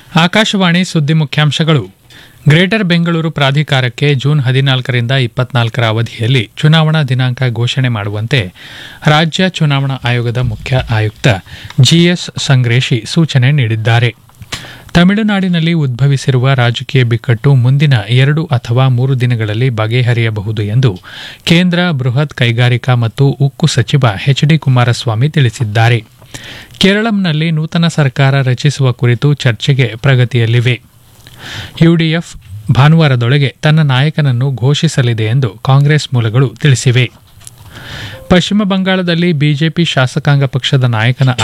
ಆಕಾಶವಾಣಿ ಸುದ್ದಿ ಮುಖ್ಯಾಂಶಗಳು ಗ್ರೇಟರ್ ಬೆಂಗಳೂರು ಪ್ರಾಧಿಕಾರಕ್ಕೆ ಜೂನ್ ಹದಿನಾಲ್ಕರಿಂದ ಇಪ್ಪತ್ನಾಲ್ಕರ ಅವಧಿಯಲ್ಲಿ ಚುನಾವಣಾ ದಿನಾಂಕ ಘೋಷಣೆ ಮಾಡುವಂತೆ ರಾಜ್ಯ ಚುನಾವಣಾ ಆಯೋಗದ ಮುಖ್ಯ ಆಯುಕ್ತ ಜಿಎಸ್ ಸಂಗ್ರೇಶಿ ಸೂಚನೆ ನೀಡಿದ್ದಾರೆ ತಮಿಳುನಾಡಿನಲ್ಲಿ ಉದ್ಭವಿಸಿರುವ ರಾಜಕೀಯ ಬಿಕ್ಕಟ್ಟು ಮುಂದಿನ ಎರಡು ಅಥವಾ ಮೂರು ದಿನಗಳಲ್ಲಿ ಬಗೆಹರಿಯಬಹುದು ಎಂದು ಕೇಂದ್ರ ಬೃಹತ್ ಕೈಗಾರಿಕಾ ಮತ್ತು ಉಕ್ಕು ಸಚಿವ ಎಚ್ ಡಿ ಕುಮಾರಸ್ವಾಮಿ ತಿಳಿಸಿದ್ದಾರೆ ಕೇರಳಂನಲ್ಲಿ ನೂತನ ಸರ್ಕಾರ ರಚಿಸುವ ಕುರಿತು ಚರ್ಚೆಗೆ ಪ್ರಗತಿಯಲ್ಲಿವೆ ಯುಡಿಎಫ್ ಭಾನುವಾರದೊಳಗೆ ತನ್ನ ನಾಯಕನನ್ನು ಘೋಷಿಸಲಿದೆ ಎಂದು ಕಾಂಗ್ರೆಸ್ ಮೂಲಗಳು ತಿಳಿಸಿವೆ ಪಶ್ಚಿಮ ಬಂಗಾಳದಲ್ಲಿ ಬಿಜೆಪಿ ಶಾಸಕಾಂಗ ಪಕ್ಷದ ನಾಯಕನ